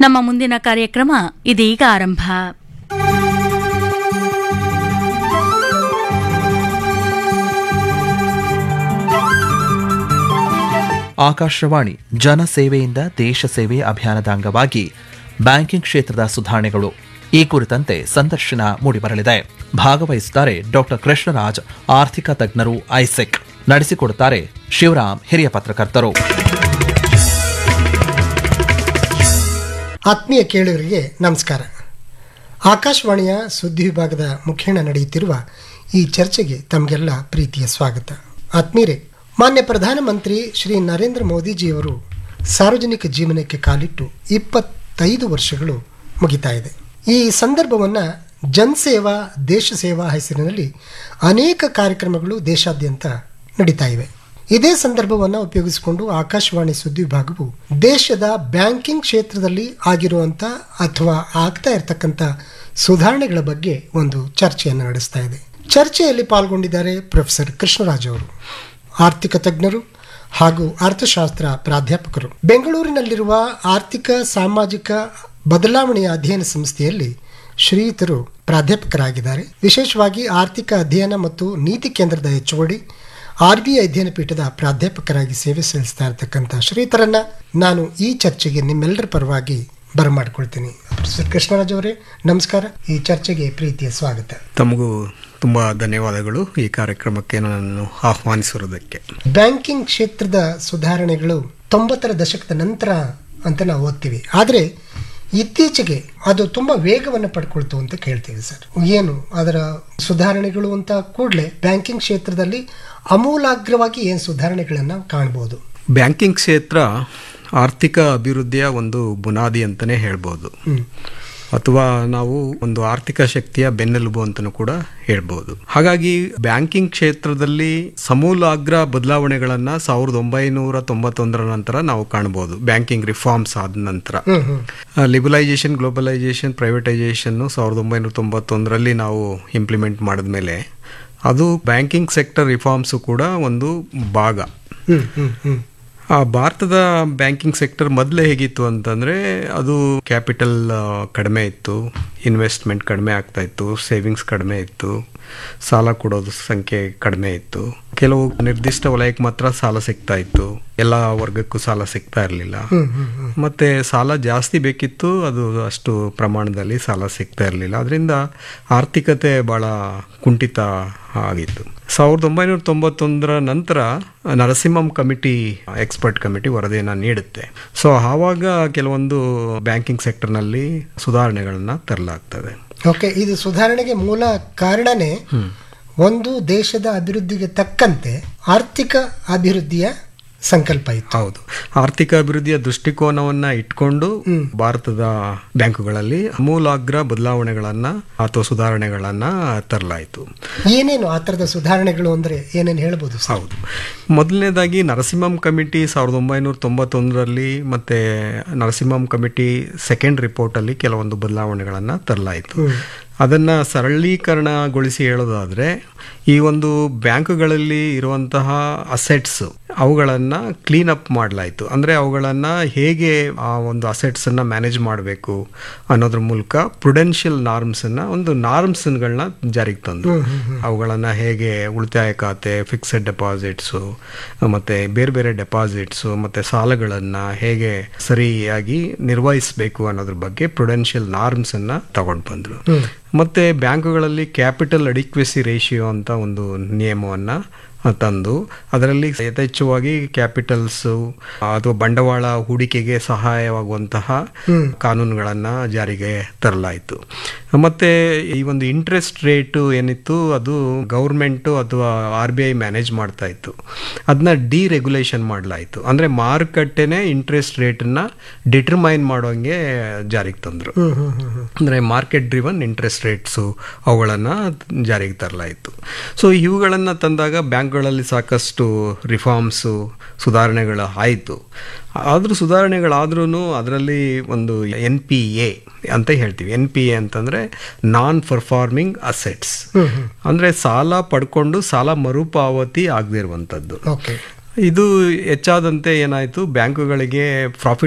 ನಮ್ಮ ಮುಂದಿನ ಕಾರ್ಯಕ್ರಮ ಇದೀಗ ಆರಂಭ ಆಕಾಶವಾಣಿ ಜನಸೇವೆಯಿಂದ ದೇಶ ಸೇವೆ ಅಭಿಯಾನದ ಅಂಗವಾಗಿ ಬ್ಯಾಂಕಿಂಗ್ ಕ್ಷೇತ್ರದ ಸುಧಾರಣೆಗಳು ಈ ಕುರಿತಂತೆ ಸಂದರ್ಶನ ಮೂಡಿಬರಲಿದೆ ಭಾಗವಹಿಸುತ್ತಾರೆ ಡಾಕ್ಟರ್ ಕೃಷ್ಣರಾಜ್ ಆರ್ಥಿಕ ತಜ್ಞರು ಐಸೆಕ್ ನಡೆಸಿಕೊಡುತ್ತಾರೆ ಶಿವರಾಮ್ ಹಿರಿಯ ಪತ್ರಕರ್ತರು ಆತ್ಮೀಯ ಕೇಳುಗರಿಗೆ ನಮಸ್ಕಾರ ಆಕಾಶವಾಣಿಯ ಸುದ್ದಿ ವಿಭಾಗದ ಮುಖೇಣ ನಡೆಯುತ್ತಿರುವ ಈ ಚರ್ಚೆಗೆ ತಮಗೆಲ್ಲ ಪ್ರೀತಿಯ ಸ್ವಾಗತ ಆತ್ಮೀಯರೇ ಮಾನ್ಯ ಪ್ರಧಾನಮಂತ್ರಿ ಶ್ರೀ ನರೇಂದ್ರ ಮೋದಿಜಿಯವರು ಸಾರ್ವಜನಿಕ ಜೀವನಕ್ಕೆ ಕಾಲಿಟ್ಟು ಇಪ್ಪತ್ತೈದು ವರ್ಷಗಳು ಮುಗಿತಾ ಇದೆ ಈ ಸಂದರ್ಭವನ್ನು ಜನಸೇವಾ ದೇಶ ಸೇವಾ ಹೆಸರಿನಲ್ಲಿ ಅನೇಕ ಕಾರ್ಯಕ್ರಮಗಳು ದೇಶಾದ್ಯಂತ ನಡೀತಾ ಇವೆ ಇದೇ ಸಂದರ್ಭವನ್ನು ಉಪಯೋಗಿಸಿಕೊಂಡು ಆಕಾಶವಾಣಿ ಸುದ್ದಿ ವಿಭಾಗವು ದೇಶದ ಬ್ಯಾಂಕಿಂಗ್ ಕ್ಷೇತ್ರದಲ್ಲಿ ಆಗಿರುವಂಥ ಅಥವಾ ಆಗ್ತಾ ಇರತಕ್ಕಂಥ ಸುಧಾರಣೆಗಳ ಬಗ್ಗೆ ಒಂದು ಚರ್ಚೆಯನ್ನು ನಡೆಸ್ತಾ ಇದೆ ಚರ್ಚೆಯಲ್ಲಿ ಪಾಲ್ಗೊಂಡಿದ್ದಾರೆ ಪ್ರೊಫೆಸರ್ ಕೃಷ್ಣರಾಜ್ ಅವರು ಆರ್ಥಿಕ ತಜ್ಞರು ಹಾಗೂ ಅರ್ಥಶಾಸ್ತ್ರ ಪ್ರಾಧ್ಯಾಪಕರು ಬೆಂಗಳೂರಿನಲ್ಲಿರುವ ಆರ್ಥಿಕ ಸಾಮಾಜಿಕ ಬದಲಾವಣೆಯ ಅಧ್ಯಯನ ಸಂಸ್ಥೆಯಲ್ಲಿ ಶ್ರೀಯುತರು ಪ್ರಾಧ್ಯಾಪಕರಾಗಿದ್ದಾರೆ ವಿಶೇಷವಾಗಿ ಆರ್ಥಿಕ ಅಧ್ಯಯನ ಮತ್ತು ನೀತಿ ಕೇಂದ್ರದ ಹೆಚ್ಚುವಡಿ ಆರ್ ಬಿ ಐ ಅಧ್ಯಯನ ಪೀಠದ ಪ್ರಾಧ್ಯಾಪಕರಾಗಿ ಸೇವೆ ಸಲ್ಲಿಸ್ತಾ ಇರತಕ್ಕಂಥ ಶ್ರೀಯುತರನ್ನ ನಾನು ಈ ಚರ್ಚೆಗೆ ನಿಮ್ಮೆಲ್ಲರ ಪರವಾಗಿ ಬರಮಾಡ್ಕೊಳ್ತೀನಿ ಪ್ರೊಫೆಸರ್ ಕೃಷ್ಣರಾಜ್ ಅವರೇ ನಮಸ್ಕಾರ ಈ ಚರ್ಚೆಗೆ ಪ್ರೀತಿಯ ಸ್ವಾಗತ ತಮಗೂ ತುಂಬ ಧನ್ಯವಾದಗಳು ಈ ಕಾರ್ಯಕ್ರಮಕ್ಕೆ ನನ್ನನ್ನು ಆಹ್ವಾನಿಸಿರೋದಕ್ಕೆ ಬ್ಯಾಂಕಿಂಗ್ ಕ್ಷೇತ್ರದ ಸುಧಾರಣೆಗಳು ತೊಂಬತ್ತರ ದಶಕದ ನಂತರ ಅಂತ ನಾವು ಓದ್ತೀವಿ ಆದರೆ ಇತ್ತೀಚೆಗೆ ಅದು ತುಂಬಾ ವೇಗವನ್ನು ಪಡ್ಕೊಳ್ತು ಅಂತ ಕೇಳ್ತೀವಿ ಸರ್ ಏನು ಅದರ ಸುಧಾರಣೆಗಳು ಅಂತ ಕೂಡಲೇ ಬ್ಯಾಂಕಿಂಗ್ ಕ್ಷೇತ್ರದಲ್ಲಿ ಅಮೂಲಾಗ್ರವಾಗಿ ಏನು ಸುಧಾರಣೆಗಳನ್ನು ಕಾಣಬಹುದು ಬ್ಯಾಂಕಿಂಗ್ ಕ್ಷೇತ್ರ ಆರ್ಥಿಕ ಅಭಿವೃದ್ಧಿಯ ಒಂದು ಬುನಾದಿ ಅಂತಲೇ ಹೇಳ್ಬೋದು ಅಥವಾ ನಾವು ಒಂದು ಆರ್ಥಿಕ ಶಕ್ತಿಯ ಬೆನ್ನೆಲುಬು ಅಂತಲೂ ಕೂಡ ಹೇಳ್ಬೋದು ಹಾಗಾಗಿ ಬ್ಯಾಂಕಿಂಗ್ ಕ್ಷೇತ್ರದಲ್ಲಿ ಸಮೂಲಾಗ್ರ ಬದಲಾವಣೆಗಳನ್ನ ಸಾವಿರದ ಒಂಬೈನೂರ ತೊಂಬತ್ತೊಂದರ ನಂತರ ನಾವು ಕಾಣಬಹುದು ಬ್ಯಾಂಕಿಂಗ್ ರಿಫಾರ್ಮ್ಸ್ ಆದ ನಂತರ ಲಿಬಲೈಸೇಷನ್ ಗ್ಲೋಬಲೈಸೇಷನ್ ಪ್ರೈವೇಟೈಸೇಷನ್ ಸಾವಿರದ ಒಂಬೈನೂರ ತೊಂಬತ್ತೊಂದರಲ್ಲಿ ನಾವು ಇಂಪ್ಲಿಮೆಂಟ್ ಮಾಡಿದ್ಮೇಲೆ ಅದು ಬ್ಯಾಂಕಿಂಗ್ ಸೆಕ್ಟರ್ ರಿಫಾರ್ಮ್ಸು ಕೂಡ ಒಂದು ಭಾಗ ಹ್ಮ್ ಹ್ಮ್ ಹ್ಮ್ ಆ ಭಾರತದ ಬ್ಯಾಂಕಿಂಗ್ ಸೆಕ್ಟರ್ ಮೊದಲೇ ಹೇಗಿತ್ತು ಅಂತಂದರೆ ಅದು ಕ್ಯಾಪಿಟಲ್ ಕಡಿಮೆ ಇತ್ತು ಇನ್ವೆಸ್ಟ್ಮೆಂಟ್ ಕಡಿಮೆ ಆಗ್ತಾ ಇತ್ತು ಸೇವಿಂಗ್ಸ್ ಕಡಿಮೆ ಇತ್ತು ಸಾಲ ಕೊಡೋದು ಸಂಖ್ಯೆ ಕಡಿಮೆ ಇತ್ತು ಕೆಲವು ನಿರ್ದಿಷ್ಟ ವಲಯಕ್ಕೆ ಮಾತ್ರ ಸಾಲ ಸಿಗ್ತಾ ಇತ್ತು ಎಲ್ಲ ವರ್ಗಕ್ಕೂ ಸಾಲ ಸಿಗ್ತಾ ಇರಲಿಲ್ಲ ಮತ್ತೆ ಸಾಲ ಜಾಸ್ತಿ ಬೇಕಿತ್ತು ಅದು ಅಷ್ಟು ಪ್ರಮಾಣದಲ್ಲಿ ಸಾಲ ಸಿಗ್ತಾ ಇರಲಿಲ್ಲ ಅದರಿಂದ ಆರ್ಥಿಕತೆ ಬಹಳ ಕುಂಠಿತ ಆಗಿತ್ತು ಸಾವಿರದ ಒಂಬೈನೂರ ತೊಂಬತ್ತೊಂದರ ನಂತರ ನರಸಿಂಹಂ ಕಮಿಟಿ ಎಕ್ಸ್ಪರ್ಟ್ ಕಮಿಟಿ ವರದಿಯನ್ನು ನೀಡುತ್ತೆ ಸೊ ಆವಾಗ ಕೆಲವೊಂದು ಬ್ಯಾಂಕಿಂಗ್ ಸೆಕ್ಟರ್ನಲ್ಲಿ ಸುಧಾರಣೆಗಳನ್ನ ತರಲಾಗ್ತದೆ ಓಕೆ ಇದು ಸುಧಾರಣೆಗೆ ಮೂಲ ಕಾರಣನೇ ಒಂದು ದೇಶದ ಅಭಿವೃದ್ಧಿಗೆ ತಕ್ಕಂತೆ ಆರ್ಥಿಕ ಅಭಿವೃದ್ಧಿಯ ಸಂಕಲ್ಪ ಇತ್ತು ಹೌದು ಆರ್ಥಿಕ ಅಭಿವೃದ್ಧಿಯ ದೃಷ್ಟಿಕೋನವನ್ನ ಇಟ್ಕೊಂಡು ಭಾರತದ ಬ್ಯಾಂಕುಗಳಲ್ಲಿ ಅಮೂಲಾಗ್ರ ಬದಲಾವಣೆಗಳನ್ನ ಅಥವಾ ಸುಧಾರಣೆಗಳನ್ನ ತರಲಾಯಿತು ಏನೇನು ಆ ಥರದ ಸುಧಾರಣೆಗಳು ಅಂದ್ರೆ ಏನೇನು ಹೇಳ್ಬೋದು ಸರ್? ಹೌದು ಮೊದಲನೇದಾಗಿ ನರಸಿಂಹಂ ಕಮಿಟಿ ಸಾವಿರದ ಒಂಬೈನೂರ ತೊಂಬತ್ತೊಂದರಲ್ಲಿ ಮತ್ತೆ ನರಸಿಂಹಂ ಕಮಿಟಿ ಸೆಕೆಂಡ್ ರಿಪೋರ್ಟಲ್ಲಿ ಕೆಲವೊಂದು ಬದಲಾವಣೆಗಳನ್ನು ತರಲಾಯಿತು ಅದನ್ನ ಸರಳೀಕರಣಗೊಳಿಸಿ ಹೇಳೋದಾದ್ರೆ ಈ ಒಂದು ಬ್ಯಾಂಕುಗಳಲ್ಲಿ ಇರುವಂತಹ ಅಸೆಟ್ಸ್ ಅವುಗಳನ್ನ ಕ್ಲೀನ್ ಅಪ್ ಮಾಡಲಾಯಿತು ಅಂದ್ರೆ ಅವುಗಳನ್ನ ಹೇಗೆ ಆ ಒಂದು ಅಸೆಟ್ಸ್ ಅನ್ನ ಮ್ಯಾನೇಜ್ ಮಾಡಬೇಕು ಅನ್ನೋದ್ರ ಮೂಲಕ ಪ್ರುಡೆನ್ಷಿಯಲ್ ನಾರ್ಮ್ಸ್ ಅನ್ನ ಒಂದು ನಾರ್ಮ್ಸ್ ಗಳನ್ನ ಜಾರಿಗೆ ತಂದು ಅವುಗಳನ್ನ ಹೇಗೆ ಉಳಿತಾಯ ಖಾತೆ ಫಿಕ್ಸೆಡ್ ಡೆಪಾಸಿಟ್ಸು ಮತ್ತೆ ಬೇರೆ ಬೇರೆ ಡೆಪಾಸಿಟ್ಸು ಮತ್ತೆ ಸಾಲಗಳನ್ನ ಹೇಗೆ ಸರಿಯಾಗಿ ನಿರ್ವಹಿಸಬೇಕು ಅನ್ನೋದ್ರ ಬಗ್ಗೆ ಪ್ರುಡೆನ್ಷಿಯಲ್ ನಾರ್ಮ್ಸ್ ಅನ್ನ ತಗೊಂಡು ಬಂದ್ರು ಮತ್ತೆ ಬ್ಯಾಂಕುಗಳಲ್ಲಿ ಕ್ಯಾಪಿಟಲ್ ಅಡಿಕ್ವೆಸಿ ರೇಷಿಯೋ ಅಂತ ಒಂದು ನಿಯಮವನ್ನ ತಂದು ಅದರಲ್ಲಿ ಯಥೇಚ್ಛವಾಗಿ ಕ್ಯಾಪಿಟಲ್ಸ್ ಅಥವಾ ಬಂಡವಾಳ ಹೂಡಿಕೆಗೆ ಸಹಾಯವಾಗುವಂತಹ ಕಾನೂನುಗಳನ್ನ ಜಾರಿಗೆ ತರಲಾಯಿತು ಮತ್ತೆ ಈ ಒಂದು ಇಂಟ್ರೆಸ್ಟ್ ರೇಟ್ ಏನಿತ್ತು ಅದು ಗೌರ್ಮೆಂಟ್ ಅಥವಾ ಆರ್ ಬಿ ಐ ಮ್ಯಾನೇಜ್ ಮಾಡ್ತಾ ಇತ್ತು ಅದನ್ನ ಡಿರೆಗ್ಯುಲೇಷನ್ ಮಾಡಲಾಯಿತು ಅಂದ್ರೆ ಮಾರುಕಟ್ಟೆನೆ ಇಂಟ್ರೆಸ್ಟ್ ರೇಟನ್ನ ಡಿಟರ್ಮೈನ್ ಮಾಡೋಂಗೆ ಜಾರಿಗೆ ತಂದರು ಅಂದ್ರೆ ಮಾರ್ಕೆಟ್ ಡ್ರಿವನ್ ಇಂಟ್ರೆಸ್ಟ್ ರೇಟ್ಸು ಅವುಗಳನ್ನ ಜಾರಿಗೆ ತರಲಾಯಿತು ಸೊ ಇವುಗಳನ್ನ ತಂದಾಗ ಬ್ಯಾಂಕ್ಗಳಲ್ಲಿ ಸಾಕಷ್ಟು ರಿಫಾರ್ಮ್ಸು ಸುಧಾರಣೆಗಳು ಆಯಿತು ಆದರೂ ಸುಧಾರಣೆಗಳಾದ್ರೂ ಅದರಲ್ಲಿ ಒಂದು ಎನ್ ಪಿ ಎ ಅಂತ ಹೇಳ್ತೀವಿ ಎನ್ ಪಿ ಎ ಅಂತಂದ್ರೆ ನಾನ್ ಪರ್ಫಾರ್ಮಿಂಗ್ ಅಸೆಟ್ಸ್ ಅಂದ್ರೆ ಸಾಲ ಪಡ್ಕೊಂಡು ಸಾಲ ಮರುಪಾವತಿ ಆಗದಿರುವಂಥದ್ದು ಓಕೆ ಇದು ಹೆಚ್ಚಾದಂತೆ ಏನಾಯಿತು ಬ್ಯಾಂಕುಗಳಿಗೆ ಪ್ರಾಫಿಟ್